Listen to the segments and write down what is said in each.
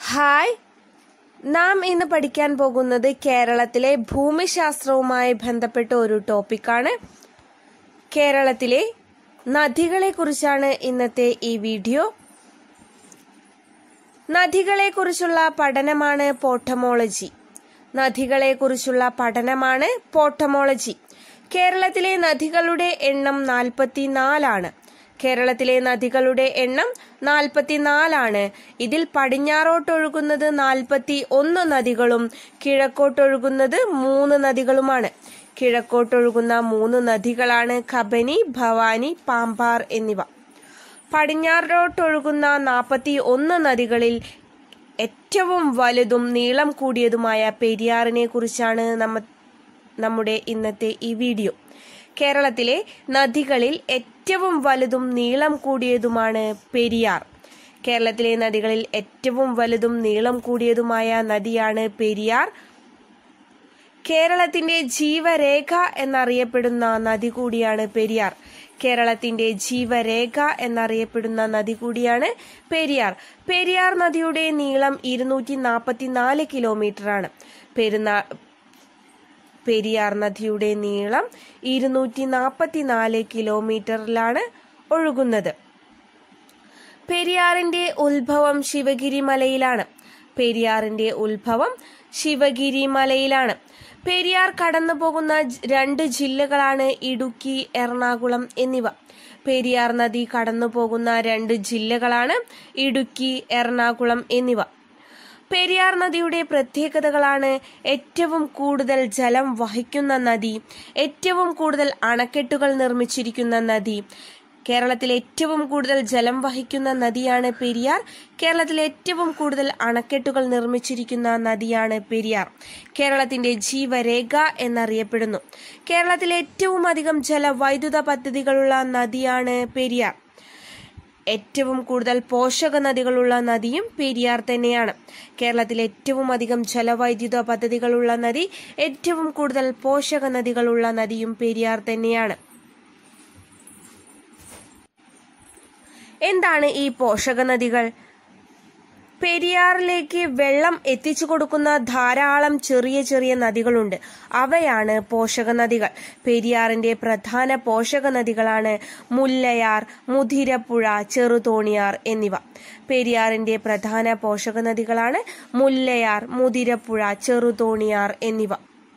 hi നാം ഇന്ന് പഠിക്കാൻ പോകുന്നത് കേരളത്തിലെ ഭൂമിശാസ്ത്രവുമായി ബന്ധപ്പെട്ട ഒരു ടോപ്പിക്കാണ് കേരളത്തിലെ നദികളെ കുറിച്ചാണ് ഇന്നത്തെ ഈ വീഡിയോ നദികളെ കുറിച്ചുള്ള പഠനമാണ് പോട്ടമോളജി നദികളെ കുറിച്ചുള്ള പഠനമാണ് പോട്ടമോളജി കേരളത്തിലെ നദികളുടെ എണ്ണം നാൽപ്പത്തിനാലാണ് കേരളത്തിലെ നദികളുടെ എണ്ണം നാൽപ്പത്തിനാലാണ് ഇതിൽ പടിഞ്ഞാറോട്ടൊഴുകുന്നത് നാൽപ്പത്തി ഒന്ന് നദികളും കിഴക്കോട്ടൊഴുകുന്നത് മൂന്ന് നദികളുമാണ് കിഴക്കോട്ടൊഴുകുന്ന മൂന്ന് നദികളാണ് കബനി ഭവാനി പാമ്പാർ എന്നിവ പടിഞ്ഞാറോട്ടൊഴുകുന്ന നാൽപ്പത്തി ഒന്ന് നദികളിൽ ഏറ്റവും വലുതും നീളം കൂടിയതുമായ പെരിയാറിനെ കുറിച്ചാണ് നമ്മ നമ്മുടെ ഇന്നത്തെ ഈ വീഡിയോ കേരളത്തിലെ നദികളിൽ ഏറ്റവും വലുതും നീളം കൂടിയതുമാണ് പെരിയാർ കേരളത്തിലെ നദികളിൽ ഏറ്റവും വലുതും നീളം കൂടിയതുമായ നദിയാണ് പെരിയാർ കേരളത്തിന്റെ ജീവരേഖ എന്നറിയപ്പെടുന്ന നദി കൂടിയാണ് പെരിയാർ കേരളത്തിന്റെ ജീവരേഖ എന്നറിയപ്പെടുന്ന നദി കൂടിയാണ് പെരിയാർ പെരിയാർ നദിയുടെ നീളം ഇരുന്നൂറ്റി നാൽപ്പത്തിനാല് കിലോമീറ്ററാണ് പെരുന്നാ പെരിയാർ നദിയുടെ നീളം ഇരുന്നൂറ്റി നാൽപ്പത്തിനാല് കിലോമീറ്ററിലാണ് ഒഴുകുന്നത് പെരിയാറിന്റെ ഉത്ഭവം ശിവഗിരി മലയിലാണ് പെരിയാറിന്റെ ഉത്ഭവം ശിവഗിരി മലയിലാണ് പെരിയാർ കടന്നു പോകുന്ന രണ്ട് ജില്ലകളാണ് ഇടുക്കി എറണാകുളം എന്നിവ പെരിയാർ നദി കടന്നു പോകുന്ന രണ്ട് ജില്ലകളാണ് ഇടുക്കി എറണാകുളം എന്നിവ പെരിയാർ നദിയുടെ പ്രത്യേകതകളാണ് ഏറ്റവും കൂടുതൽ ജലം വഹിക്കുന്ന നദി ഏറ്റവും കൂടുതൽ അണക്കെട്ടുകൾ നിർമ്മിച്ചിരിക്കുന്ന നദി കേരളത്തിൽ ഏറ്റവും കൂടുതൽ ജലം വഹിക്കുന്ന നദിയാണ് പെരിയാർ കേരളത്തിൽ ഏറ്റവും കൂടുതൽ അണക്കെട്ടുകൾ നിർമ്മിച്ചിരിക്കുന്ന നദിയാണ് പെരിയാർ കേരളത്തിന്റെ ജീവരേഖ എന്നറിയപ്പെടുന്നു കേരളത്തിൽ ഏറ്റവും അധികം ജലവൈദ്യുത പദ്ധതികളുള്ള നദിയാണ് പെരിയാർ ഏറ്റവും കൂടുതൽ പോഷക നദികളുള്ള നദിയും പെരിയാർ തന്നെയാണ് കേരളത്തിൽ ഏറ്റവും അധികം ജലവൈദ്യുത പദ്ധതികളുള്ള നദി ഏറ്റവും കൂടുതൽ പോഷക നദികളുള്ള നദിയും പെരിയാർ തന്നെയാണ് എന്താണ് ഈ പോഷക നദികൾ പെരിയാറിലേക്ക് വെള്ളം എത്തിച്ചു കൊടുക്കുന്ന ധാരാളം ചെറിയ ചെറിയ നദികളുണ്ട് അവയാണ് പോഷക നദികൾ പെരിയാറിന്റെ പ്രധാന പോഷക നദികളാണ് മുല്ലയാർ മുതിരപ്പുഴ ചെറുതോണിയാർ എന്നിവ പെരിയാറിന്റെ പ്രധാന പോഷക നദികളാണ് മുല്ലയാർ മുതിരപ്പുഴ ചെറുതോണിയാർ എന്നിവ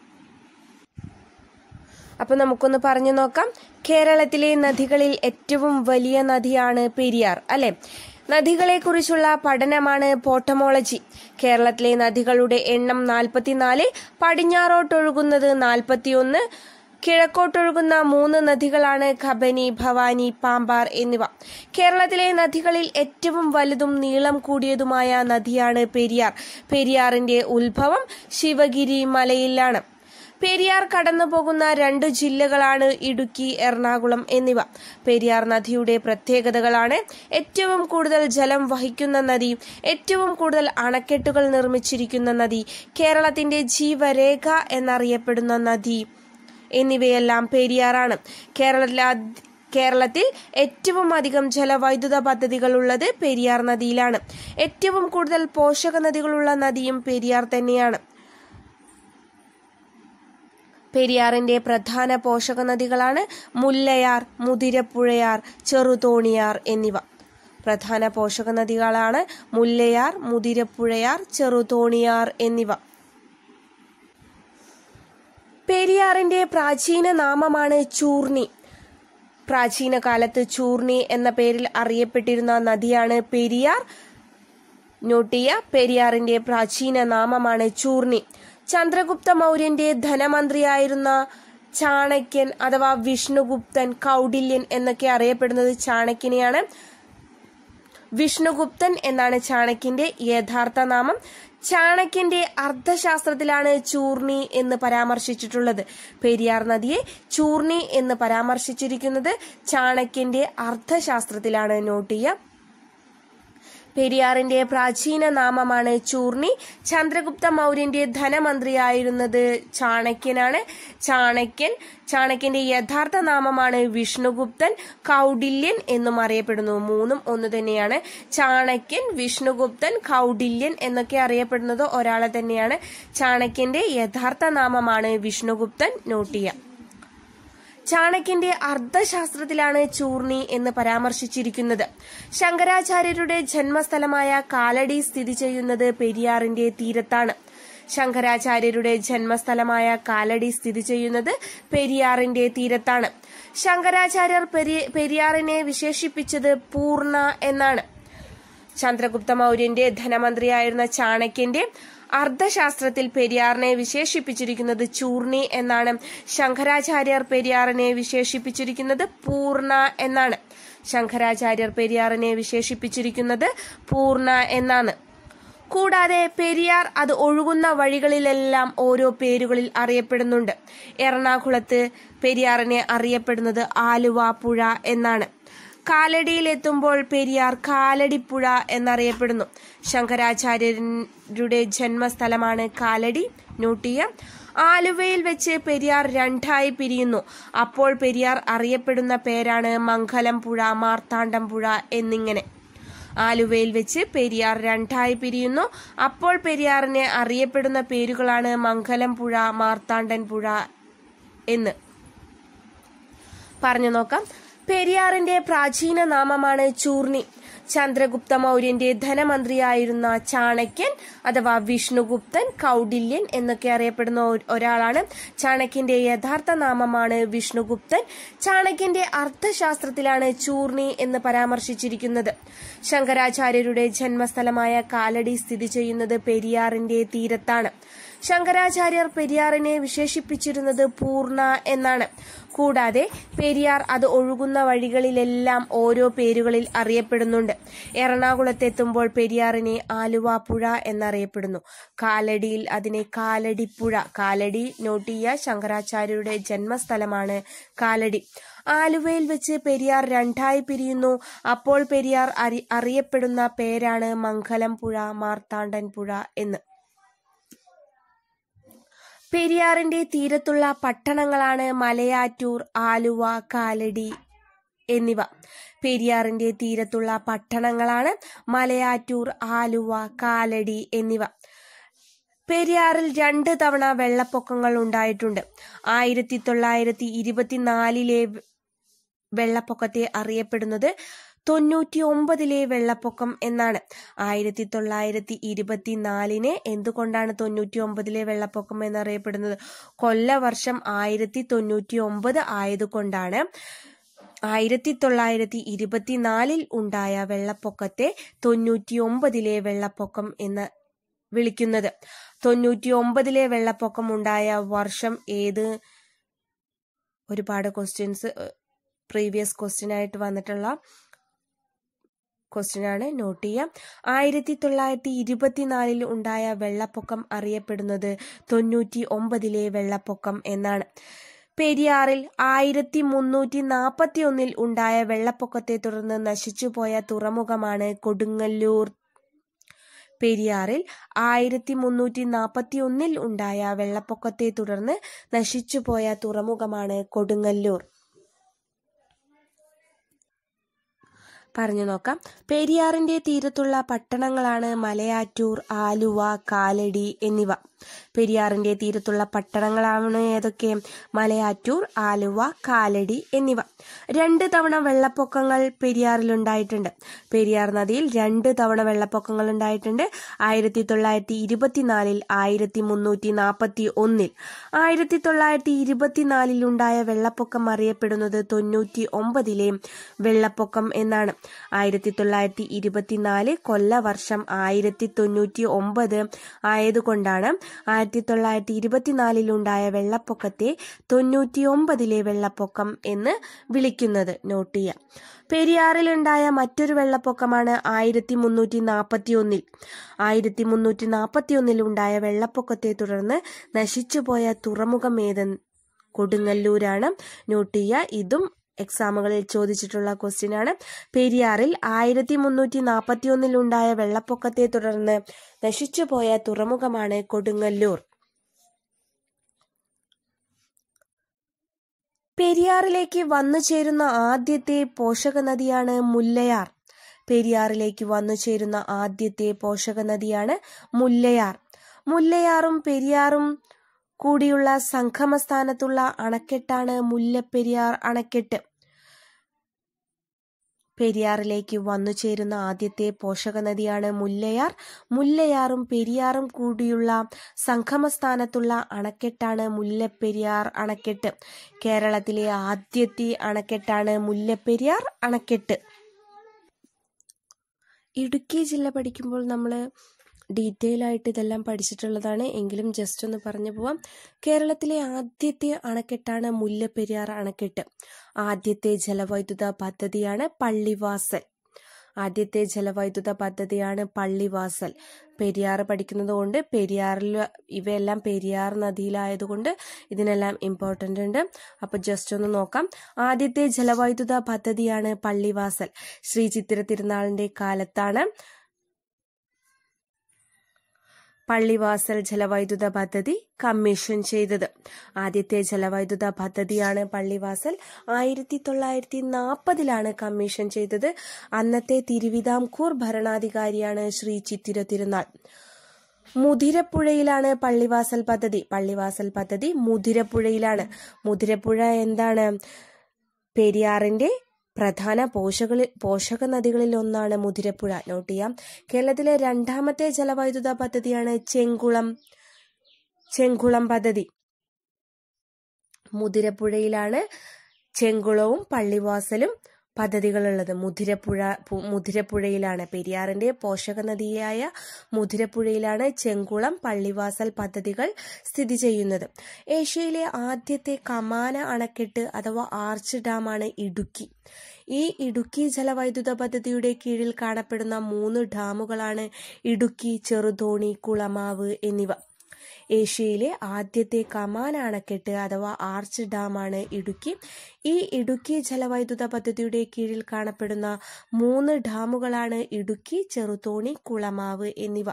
അപ്പൊ നമുക്കൊന്ന് പറഞ്ഞു നോക്കാം കേരളത്തിലെ നദികളിൽ ഏറ്റവും വലിയ നദിയാണ് പെരിയാർ അല്ലെ നദികളെ കുറിച്ചുള്ള പഠനമാണ് പോട്ടമോളജി കേരളത്തിലെ നദികളുടെ എണ്ണം നാൽപ്പത്തിനാല് പടിഞ്ഞാറോട്ടൊഴുകുന്നത് നാൽപ്പത്തിയൊന്ന് കിഴക്കോട്ടൊഴുകുന്ന മൂന്ന് നദികളാണ് കബനി ഭവാനി പാമ്പാർ എന്നിവ കേരളത്തിലെ നദികളിൽ ഏറ്റവും വലുതും നീളം കൂടിയതുമായ നദിയാണ് പെരിയാർ പെരിയാറിന്റെ ഉത്ഭവം ശിവഗിരി മലയിലാണ് പെരിയാർ കടന്നു പോകുന്ന രണ്ട് ജില്ലകളാണ് ഇടുക്കി എറണാകുളം എന്നിവ പെരിയാർ നദിയുടെ പ്രത്യേകതകളാണ് ഏറ്റവും കൂടുതൽ ജലം വഹിക്കുന്ന നദി ഏറ്റവും കൂടുതൽ അണക്കെട്ടുകൾ നിർമ്മിച്ചിരിക്കുന്ന നദി കേരളത്തിന്റെ ജീവരേഖ എന്നറിയപ്പെടുന്ന നദി എന്നിവയെല്ലാം പെരിയാറാണ് കേരളത്തിലെ കേരളത്തിൽ ഏറ്റവും അധികം ജലവൈദ്യുത പദ്ധതികൾ ഉള്ളത് പെരിയാർ നദിയിലാണ് ഏറ്റവും കൂടുതൽ പോഷക നദികളുള്ള നദിയും പെരിയാർ തന്നെയാണ് പെരിയാറിന്റെ പ്രധാന പോഷക നദികളാണ് മുല്ലയാർ മുതിരപ്പുഴയാർ ചെറുതോണിയാർ എന്നിവ പ്രധാന പോഷക നദികളാണ് മുല്ലയാർ മുതിരപ്പുഴയാർ ചെറുതോണിയാർ എന്നിവ പെരിയാറിന്റെ പ്രാചീന നാമമാണ് ചൂർണി പ്രാചീന കാലത്ത് ചൂർണി എന്ന പേരിൽ അറിയപ്പെട്ടിരുന്ന നദിയാണ് പെരിയാർ നോട്ടിയ പെരിയാറിന്റെ പ്രാചീന നാമമാണ് ചൂർണി ചന്ദ്രഗുപ്ത മൗര്യന്റെ ധനമന്ത്രിയായിരുന്ന ചാണക്യൻ അഥവാ വിഷ്ണുഗുപ്തൻ കൗഡില്യൻ എന്നൊക്കെ അറിയപ്പെടുന്നത് ചാണക്യനെയാണ് വിഷ്ണുഗുപ്തൻ എന്നാണ് ചാണക്യന്റെ യഥാർത്ഥ നാമം ചാണക്യന്റെ അർത്ഥശാസ്ത്രത്തിലാണ് ചൂർണി എന്ന് പരാമർശിച്ചിട്ടുള്ളത് പെരിയാർ നദിയെ ചൂർണി എന്ന് പരാമർശിച്ചിരിക്കുന്നത് ചാണക്യന്റെ അർത്ഥശാസ്ത്രത്തിലാണ് നോട്ട് ചെയ്യുക പെരിയാറിന്റെ പ്രാചീന നാമമാണ് ചൂർണി ചന്ദ്രഗുപ്ത മൗര്യന്റെ ധനമന്ത്രിയായിരുന്നത് ചാണക്യനാണ് ചാണക്യൻ ചാണക്യന്റെ യഥാർത്ഥ നാമമാണ് വിഷ്ണുഗുപ്തൻ കൗഡില്യൻ എന്നും അറിയപ്പെടുന്നു മൂന്നും ഒന്ന് തന്നെയാണ് ചാണക്യൻ വിഷ്ണുഗുപ്തൻ കൗഡില്യൻ എന്നൊക്കെ അറിയപ്പെടുന്നത് ഒരാളെ തന്നെയാണ് ചാണക്യന്റെ യഥാർത്ഥ നാമമാണ് വിഷ്ണുഗുപ്തൻ നോട്ട് ചെയ്യാം ചാണക്യന്റെ അർത്ഥശാസ്ത്രത്തിലാണ് ചൂർണി എന്ന് പരാമർശിച്ചിരിക്കുന്നത് ശങ്കരാചാര്യരുടെ ജന്മസ്ഥലമായ കാലടി സ്ഥിതി ചെയ്യുന്നത് പെരിയാറിന്റെ തീരത്താണ് ശങ്കരാചാര്യരുടെ ജന്മസ്ഥലമായ കാലടി സ്ഥിതി ചെയ്യുന്നത് പെരിയാറിന്റെ തീരത്താണ് ശങ്കരാചാര്യർ പെരി- പെരിയാറിനെ വിശേഷിപ്പിച്ചത് പൂർണ്ണ എന്നാണ് ചന്ദ്രഗുപ്ത മൗര്യന്റെ ധനമന്ത്രിയായിരുന്ന ചാണക്യന്റെ അർത്ഥശാസ്ത്രത്തിൽ പെരിയാറിനെ വിശേഷിപ്പിച്ചിരിക്കുന്നത് ചൂർണി എന്നാണ് ശങ്കരാചാര്യർ പെരിയാറിനെ വിശേഷിപ്പിച്ചിരിക്കുന്നത് പൂർണ്ണ എന്നാണ് ശങ്കരാചാര്യർ പെരിയാറിനെ വിശേഷിപ്പിച്ചിരിക്കുന്നത് പൂർണ്ണ എന്നാണ് കൂടാതെ പെരിയാർ അത് ഒഴുകുന്ന വഴികളിലെല്ലാം ഓരോ പേരുകളിൽ അറിയപ്പെടുന്നുണ്ട് എറണാകുളത്ത് പെരിയാറിനെ അറിയപ്പെടുന്നത് ആലുവ പുഴ എന്നാണ് കാലടിയിലെത്തുമ്പോൾ പെരിയാർ കാലടിപ്പുഴ എന്നറിയപ്പെടുന്നു ശങ്കരാചാര്യരുടെ ജന്മസ്ഥലമാണ് കാലടി നോട്ടിയ ആലുവയിൽ വെച്ച് പെരിയാർ രണ്ടായി പിരിയുന്നു അപ്പോൾ പെരിയാർ അറിയപ്പെടുന്ന പേരാണ് മംഗലം പുഴ മാർത്താണ്ഡം പുഴ എന്നിങ്ങനെ ആലുവയിൽ വെച്ച് പെരിയാർ രണ്ടായി പിരിയുന്നു അപ്പോൾ പെരിയാറിനെ അറിയപ്പെടുന്ന പേരുകളാണ് മംഗലം പുഴ മാർത്താണ്ഡൻ പുഴ എന്ന് പറഞ്ഞു നോക്കാം പെരിയാറിന്റെ പ്രാചീന നാമമാണ് ചൂർണി ചന്ദ്രഗുപ്ത മൗര്യന്റെ ധനമന്ത്രിയായിരുന്ന ചാണക്യൻ അഥവാ വിഷ്ണുഗുപ്തൻ കൗഡില്യൻ എന്നൊക്കെ അറിയപ്പെടുന്ന ഒ- ഒരാളാണ് ചാണക്യന്റെ യഥാർത്ഥ നാമമാണ് വിഷ്ണുഗുപ്തൻ ചാണക്യന്റെ അർത്ഥശാസ്ത്രത്തിലാണ് ചൂർണി എന്ന് പരാമർശിച്ചിരിക്കുന്നത് ശങ്കരാചാര്യരുടെ ജന്മസ്ഥലമായ കാലടി സ്ഥിതി ചെയ്യുന്നത് പെരിയാറിന്റെ തീരത്താണ് ശങ്കരാചാര്യർ പെരിയാറിനെ വിശേഷിപ്പിച്ചിരുന്നത് പൂർണ്ണ എന്നാണ് കൂടാതെ പെരിയാർ അത് ഒഴുകുന്ന വഴികളിലെല്ലാം ഓരോ പേരുകളിൽ അറിയപ്പെടുന്നുണ്ട് എറണാകുളത്തെത്തുമ്പോൾ പെരിയാറിനെ ആലുവ പുഴ എന്നറിയപ്പെടുന്നു കാലടിയിൽ അതിനെ കാലടിപ്പുഴ കാലടി നോട്ടിയ ശങ്കരാചാര്യരുടെ ജന്മസ്ഥലമാണ് കാലടി ആലുവയിൽ വെച്ച് പെരിയാർ രണ്ടായി പിരിയുന്നു അപ്പോൾ പെരിയാർ അറി- അറിയപ്പെടുന്ന പേരാണ് മംഗലം പുഴ മാർത്താണ്ഡൻ പുഴ എന്ന് പെരിയാറിന്റെ തീരത്തുള്ള പട്ടണങ്ങളാണ് മലയാറ്റൂർ ആലുവ കാലടി എന്നിവ പെരിയാറിന്റെ തീരത്തുള്ള പട്ടണങ്ങളാണ് മലയാറ്റൂർ ആലുവ കാലടി എന്നിവ പെരിയാറിൽ രണ്ട് തവണ വെള്ളപ്പൊക്കങ്ങൾ ഉണ്ടായിട്ടുണ്ട് ആയിരത്തി തൊള്ളായിരത്തി ഇരുപത്തിനാലിലെ വെള്ളപ്പൊക്കത്തെ അറിയപ്പെടുന്നത് തൊണ്ണൂറ്റി ഒമ്പതിലെ വെള്ളപ്പൊക്കം എന്നാണ് ആയിരത്തി തൊള്ളായിരത്തി ഇരുപത്തിനാലിന് എന്തുകൊണ്ടാണ് തൊണ്ണൂറ്റി ഒമ്പതിലെ വെള്ളപ്പൊക്കം എന്നറിയപ്പെടുന്നത് കൊല്ലവർഷം ആയിരത്തി തൊണ്ണൂറ്റി ഒമ്പത് ആയതുകൊണ്ടാണ് ആയിരത്തി തൊള്ളായിരത്തി ഇരുപത്തിനാലിൽ ഉണ്ടായ വെള്ളപ്പൊക്കത്തെ തൊണ്ണൂറ്റി ഒമ്പതിലെ വെള്ളപ്പൊക്കം എന്ന് വിളിക്കുന്നത് തൊണ്ണൂറ്റി ഒമ്പതിലെ വെള്ളപ്പൊക്കം ഉണ്ടായ വർഷം ഏത് ഒരുപാട് ക്വസ്റ്റ്യൻസ് പ്രീവിയസ് ക്വസ്റ്റ്യൻ ആയിട്ട് വന്നിട്ടുള്ള ക്വസ്റ്റ്യൻ ആണ് നോട്ട് ചെയ്യാം ആയിരത്തി തൊള്ളായിരത്തി ഇരുപത്തിനാലിൽ ഉണ്ടായ വെള്ളപ്പൊക്കം അറിയപ്പെടുന്നത് തൊണ്ണൂറ്റി ഒമ്പതിലെ വെള്ളപ്പൊക്കം എന്നാണ് പെരിയാറിൽ ആയിരത്തി മുന്നൂറ്റി നാൽപ്പത്തി ഒന്നിൽ ഉണ്ടായ വെള്ളപ്പൊക്കത്തെ തുടർന്ന് നശിച്ചുപോയ തുറമുഖമാണ് കൊടുങ്ങല്ലൂർ പെരിയാറിൽ ആയിരത്തി മുന്നൂറ്റി നാൽപ്പത്തി ഒന്നിൽ ഉണ്ടായ വെള്ളപ്പൊക്കത്തെ തുടർന്ന് നശിച്ചുപോയ തുറമുഖമാണ് കൊടുങ്ങല്ലൂർ പറഞ്ഞു നോക്കാം പെരിയാറിന്റെ തീരത്തുള്ള പട്ടണങ്ങളാണ് മലയാറ്റൂർ ആലുവ കാലടി എന്നിവ പെരിയാറിന്റെ തീരത്തുള്ള പട്ടണങ്ങളാണ് ഏതൊക്കെ മലയാറ്റൂർ ആലുവ കാലടി എന്നിവ രണ്ട് തവണ വെള്ളപ്പൊക്കങ്ങൾ പെരിയാറിലുണ്ടായിട്ടുണ്ട് പെരിയാർ നദിയിൽ രണ്ട് തവണ വെള്ളപ്പൊക്കങ്ങൾ ഉണ്ടായിട്ടുണ്ട് ആയിരത്തി തൊള്ളായിരത്തി ഇരുപത്തിനാലിൽ ആയിരത്തി മുന്നൂറ്റി നാൽപ്പത്തി ഒന്നിൽ ആയിരത്തി തൊള്ളായിരത്തി ഇരുപത്തിനാലിൽ ഉണ്ടായ വെള്ളപ്പൊക്കം അറിയപ്പെടുന്നത് തൊണ്ണൂറ്റി ഒമ്പതിലെ വെള്ളപ്പൊക്കം എന്നാണ് ആയിരത്തി തൊള്ളായിരത്തി ഇരുപത്തിനാല് കൊല്ലവർഷം ആയിരത്തി തൊണ്ണൂറ്റി ഒമ്പത് ആയതുകൊണ്ടാണ് ആയിരത്തി തൊള്ളായിരത്തി ഇരുപത്തിനാലിൽ ഉണ്ടായ വെള്ളപ്പൊക്കത്തെ തൊണ്ണൂറ്റി ഒമ്പതിലെ വെള്ളപ്പൊക്കം എന്ന് വിളിക്കുന്നത് നോട്ട് ചെയ്യാം പെരിയാറിലുണ്ടായ മറ്റൊരു വെള്ളപ്പൊക്കമാണ് ആയിരത്തി മുന്നൂറ്റി നാൽപ്പത്തി ഒന്നിൽ ആയിരത്തി മുന്നൂറ്റി നാൽപ്പത്തി ഒന്നിൽ ഉണ്ടായ വെള്ളപ്പൊക്കത്തെ തുടർന്ന് നശിച്ചുപോയ തുറമുഖം ഏത് കൊടുങ്ങല്ലൂരാണ് നോട്ട് ചെയ്യുക ഇതും എക്സാമുകളിൽ ചോദിച്ചിട്ടുള്ള ക്വസ്റ്റ്യൻ ആണ് പെരിയാറിൽ ആയിരത്തി മുന്നൂറ്റി നാൽപ്പത്തി ഒന്നിലുണ്ടായ വെള്ളപ്പൊക്കത്തെ തുടർന്ന് നശിച്ചുപോയ തുറമുഖമാണ് കൊടുങ്ങല്ലൂർ പെരിയാറിലേക്ക് വന്നു ചേരുന്ന ആദ്യത്തെ പോഷക നദിയാണ് മുല്ലയാർ പെരിയാറിലേക്ക് വന്നു ചേരുന്ന ആദ്യത്തെ പോഷക നദിയാണ് മുല്ലയാർ മുല്ലയാറും പെരിയാറും കൂടിയുള്ള സംഗമസ്ഥാനത്തുള്ള അണക്കെട്ടാണ് മുല്ലപ്പെരിയാർ അണക്കെട്ട് പെരിയാറിലേക്ക് വന്നു ചേരുന്ന ആദ്യത്തെ പോഷക നദിയാണ് മുല്ലയാർ മുല്ലയാറും പെരിയാറും കൂടിയുള്ള സംഗമസ്ഥാനത്തുള്ള അണക്കെട്ടാണ് മുല്ലപ്പെരിയാർ അണക്കെട്ട് കേരളത്തിലെ ആദ്യത്തെ അണക്കെട്ടാണ് മുല്ലപ്പെരിയാർ അണക്കെട്ട് ഇടുക്കി ജില്ല പഠിക്കുമ്പോൾ നമ്മൾ ഡീറ്റെയിൽ ആയിട്ട് ഇതെല്ലാം പഠിച്ചിട്ടുള്ളതാണ് എങ്കിലും ജസ്റ്റ് ഒന്ന് പറഞ്ഞു പോവാം കേരളത്തിലെ ആദ്യത്തെ അണക്കെട്ടാണ് മുല്ലപ്പെരിയാർ അണക്കെട്ട് ആദ്യത്തെ ജലവൈദ്യുത പദ്ധതിയാണ് പള്ളിവാസൽ ആദ്യത്തെ ജലവൈദ്യുത പദ്ധതിയാണ് പള്ളിവാസൽ പെരിയാർ പഠിക്കുന്നത് കൊണ്ട് പെരിയാറിൽ ഇവയെല്ലാം പെരിയാർ നദിയിലായതുകൊണ്ട് ഇതിനെല്ലാം ഇമ്പോർട്ടൻ്റ് ഉണ്ട് അപ്പോൾ ജസ്റ്റ് ഒന്ന് നോക്കാം ആദ്യത്തെ ജലവൈദ്യുത പദ്ധതിയാണ് പള്ളിവാസൽ ശ്രീ ചിത്തിര തിരുനാളിൻ്റെ കാലത്താണ് പള്ളിവാസൽ ജലവൈദ്യുത പദ്ധതി കമ്മീഷൻ ചെയ്തത് ആദ്യത്തെ ജലവൈദ്യുത പദ്ധതിയാണ് പള്ളിവാസൽ ആയിരത്തി തൊള്ളായിരത്തി നാൽപ്പതിലാണ് കമ്മീഷൻ ചെയ്തത് അന്നത്തെ തിരുവിതാംകൂർ ഭരണാധികാരിയാണ് ശ്രീ ചിത്തിര തിരുനാൾ മുതിരപ്പുഴയിലാണ് പള്ളിവാസൽ പദ്ധതി പള്ളിവാസൽ പദ്ധതി മുതിരപ്പുഴയിലാണ് മുതിരപ്പുഴ എന്താണ് പെരിയാറിന്റെ പ്രധാന പോഷകളിൽ പോഷക നദികളിൽ ഒന്നാണ് മുതിരപ്പുഴ നോട്ട് ചെയ്യാം കേരളത്തിലെ രണ്ടാമത്തെ ജലവൈദ്യുത പദ്ധതിയാണ് ചെങ്കുളം ചെങ്കുളം പദ്ധതി മുതിരപ്പുഴയിലാണ് ചെങ്കുളവും പള്ളിവാസലും പദ്ധതികളുള്ളത് മുതിരപ്പുഴ മുതിരപ്പുഴയിലാണ് പെരിയാറിന്റെ പോഷക നദിയായ മുതിരപ്പുഴയിലാണ് ചെങ്കുളം പള്ളിവാസൽ പദ്ധതികൾ സ്ഥിതി ചെയ്യുന്നത് ഏഷ്യയിലെ ആദ്യത്തെ കമാന അണക്കെട്ട് അഥവാ ആർച്ച് ഡാമാണ് ഇടുക്കി ഈ ഇടുക്കി ജലവൈദ്യുത പദ്ധതിയുടെ കീഴിൽ കാണപ്പെടുന്ന മൂന്ന് ഡാമുകളാണ് ഇടുക്കി ചെറുതോണി കുളമാവ് എന്നിവ ഏഷ്യയിലെ ആദ്യത്തെ കമാന അണക്കെട്ട് അഥവാ ആർച്ച് ഡാമാണ് ഇടുക്കി ഈ ഇടുക്കി ജലവൈദ്യുത പദ്ധതിയുടെ കീഴിൽ കാണപ്പെടുന്ന മൂന്ന് ഡാമുകളാണ് ഇടുക്കി ചെറുതോണി കുളമാവ് എന്നിവ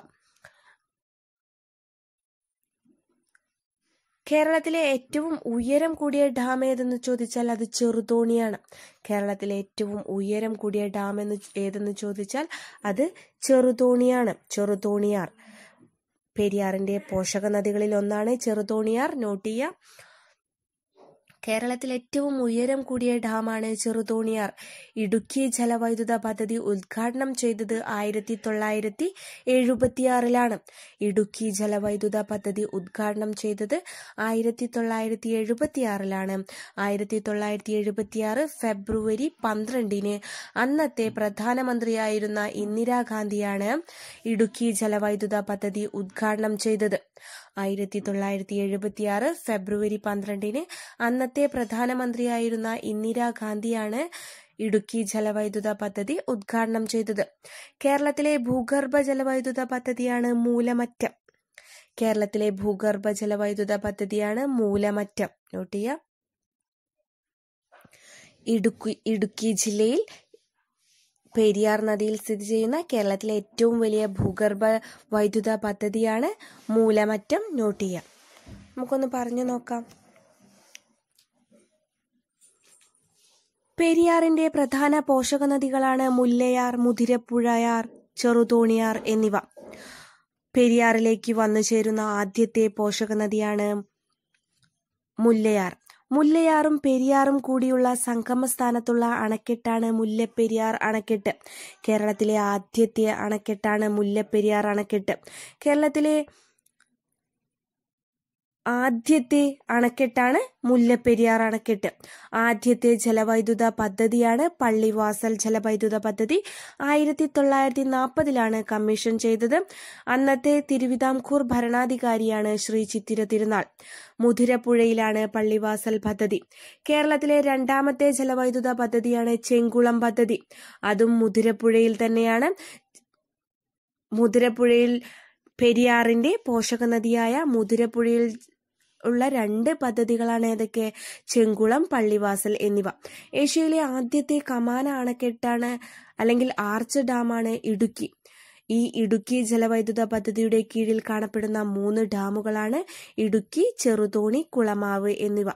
കേരളത്തിലെ ഏറ്റവും ഉയരം കൂടിയ ഡാം ഏതെന്ന് ചോദിച്ചാൽ അത് ചെറുതോണിയാണ് കേരളത്തിലെ ഏറ്റവും ഉയരം കൂടിയ ഡാം എന്ന് ഏതെന്ന് ചോദിച്ചാൽ അത് ചെറുതോണിയാണ് ചെറുതോണിയാർ പെരിയാറിന്റെ പോഷക നദികളിൽ ഒന്നാണ് ചെറുതോണിയാർ നോട്ട് ചെയ്യുക കേരളത്തിൽ ഏറ്റവും ഉയരം കൂടിയ ഡാമാണ് ചെറുതോണിയാർ ഇടുക്കി ജലവൈദ്യുത പദ്ധതി ഉദ്ഘാടനം ചെയ്തത് ആയിരത്തി തൊള്ളായിരത്തി എഴുപത്തിയാറിലാണ് ഇടുക്കി ജലവൈദ്യുത പദ്ധതി ഉദ്ഘാടനം ചെയ്തത് ആയിരത്തി തൊള്ളായിരത്തി എഴുപത്തിയാറിലാണ് ആയിരത്തി തൊള്ളായിരത്തി എഴുപത്തിയാറ് ഫെബ്രുവരി പന്ത്രണ്ടിന് അന്നത്തെ പ്രധാനമന്ത്രിയായിരുന്ന ഇന്ദിരാഗാന്ധിയാണ് ഇടുക്കി ജലവൈദ്യുത പദ്ധതി ഉദ്ഘാടനം ചെയ്തത് ആയിരത്തി തൊള്ളായിരത്തി എഴുപത്തിയാറ് ഫെബ്രുവരി പന്ത്രണ്ടിന് അന്നത്തെ പ്രധാനമന്ത്രിയായിരുന്ന ഇന്ദിരാഗാന്ധിയാണ് ഇടുക്കി ജലവൈദ്യുത പദ്ധതി ഉദ്ഘാടനം ചെയ്തത് കേരളത്തിലെ ഭൂഗർഭ ജലവൈദ്യുത പദ്ധതിയാണ് മൂലമറ്റം കേരളത്തിലെ ഭൂഗർഭ ജലവൈദ്യുത പദ്ധതിയാണ് മൂലമറ്റം നോട്ട് ചെയ്യാം ഇടുക്കി ഇടുക്കി ജില്ലയിൽ പെരിയാർ നദിയിൽ സ്ഥിതി ചെയ്യുന്ന കേരളത്തിലെ ഏറ്റവും വലിയ ഭൂഗർഭ വൈദ്യുത പദ്ധതിയാണ് മൂലമറ്റം നോട്ട് ചെയ്യാം നമുക്കൊന്ന് പറഞ്ഞു നോക്കാം പെരിയാറിന്റെ പ്രധാന പോഷക നദികളാണ് മുല്ലയാർ മുതിരപ്പുഴയാർ ചെറുതോണിയാർ എന്നിവ പെരിയാറിലേക്ക് വന്നു ചേരുന്ന ആദ്യത്തെ പോഷക നദിയാണ് മുല്ലയാർ മുല്ലയാറും പെരിയാറും കൂടിയുള്ള സംഗമസ്ഥാനത്തുള്ള അണക്കെട്ടാണ് മുല്ലപ്പെരിയാർ അണക്കെട്ട് കേരളത്തിലെ ആദ്യത്തെ അണക്കെട്ടാണ് മുല്ലപ്പെരിയാർ അണക്കെട്ട് കേരളത്തിലെ ആദ്യത്തെ അണക്കെട്ടാണ് മുല്ലപ്പെരിയാർ അണക്കെട്ട് ആദ്യത്തെ ജലവൈദ്യുത പദ്ധതിയാണ് പള്ളിവാസൽ ജലവൈദ്യുത പദ്ധതി ആയിരത്തി തൊള്ളായിരത്തി നാൽപ്പതിലാണ് കമ്മീഷൻ ചെയ്തത് അന്നത്തെ തിരുവിതാംകൂർ ഭരണാധികാരിയാണ് ശ്രീ ചിത്തിര തിരുനാൾ മുതിരപ്പുഴയിലാണ് പള്ളിവാസൽ പദ്ധതി കേരളത്തിലെ രണ്ടാമത്തെ ജലവൈദ്യുത പദ്ധതിയാണ് ചെങ്കുളം പദ്ധതി അതും മുതിരപ്പുഴയിൽ തന്നെയാണ് മുതിരപ്പുഴയിൽ പെരിയാറിന്റെ പോഷക നദിയായ മുതിരപ്പുഴയിൽ ഉള്ള രണ്ട് പദ്ധതികളാണ് ഏതൊക്കെ ചെങ്കുളം പള്ളിവാസൽ എന്നിവ ഏഷ്യയിലെ ആദ്യത്തെ കമാന അണക്കെട്ടാണ് അല്ലെങ്കിൽ ആർച്ച് ഡാമാണ് ഇടുക്കി ഈ ഇടുക്കി ജലവൈദ്യുത പദ്ധതിയുടെ കീഴിൽ കാണപ്പെടുന്ന മൂന്ന് ഡാമുകളാണ് ഇടുക്കി ചെറുതോണി കുളമാവ് എന്നിവ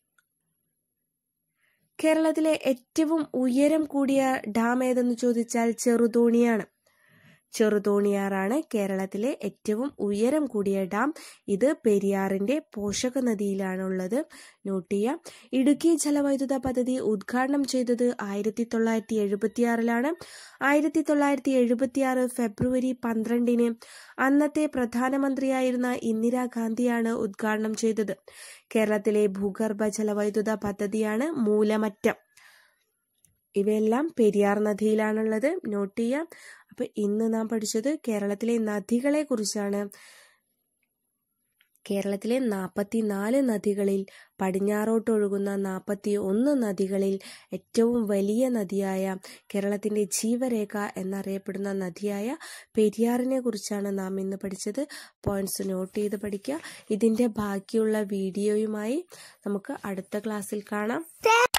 കേരളത്തിലെ ഏറ്റവും ഉയരം കൂടിയ ഡാം ഏതെന്ന് ചോദിച്ചാൽ ചെറുതോണിയാണ് ചെറുതോണിയാറാണ് കേരളത്തിലെ ഏറ്റവും ഉയരം കൂടിയ ഡാം ഇത് പെരിയാറിന്റെ പോഷക നദിയിലാണ് ഉള്ളത് നോട്ട് ചെയ്യാം ഇടുക്കി ജലവൈദ്യുത പദ്ധതി ഉദ്ഘാടനം ചെയ്തത് ആയിരത്തി തൊള്ളായിരത്തി എഴുപത്തിയാറിലാണ് ആയിരത്തി തൊള്ളായിരത്തി എഴുപത്തിയാറ് ഫെബ്രുവരി പന്ത്രണ്ടിന് അന്നത്തെ പ്രധാനമന്ത്രിയായിരുന്ന ഇന്ദിരാഗാന്ധിയാണ് ഉദ്ഘാടനം ചെയ്തത് കേരളത്തിലെ ഭൂഗർഭ ജലവൈദ്യുത പദ്ധതിയാണ് മൂലമറ്റം ഇവയെല്ലാം പെരിയാർ നദിയിലാണുള്ളത് നോട്ട് ചെയ്യാം അപ്പൊ ഇന്ന് നാം പഠിച്ചത് കേരളത്തിലെ നദികളെ കുറിച്ചാണ് കേരളത്തിലെ നാൽപ്പത്തിനാല് നദികളിൽ പടിഞ്ഞാറോട്ട് ഒഴുകുന്ന നാൽപ്പത്തി ഒന്ന് നദികളിൽ ഏറ്റവും വലിയ നദിയായ കേരളത്തിൻ്റെ ജീവരേഖ എന്നറിയപ്പെടുന്ന നദിയായ പെരിയാറിനെ കുറിച്ചാണ് നാം ഇന്ന് പഠിച്ചത് പോയിന്റ്സ് നോട്ട് ചെയ്ത് പഠിക്കുക ഇതിൻ്റെ ബാക്കിയുള്ള വീഡിയോയുമായി നമുക്ക് അടുത്ത ക്ലാസ്സിൽ കാണാം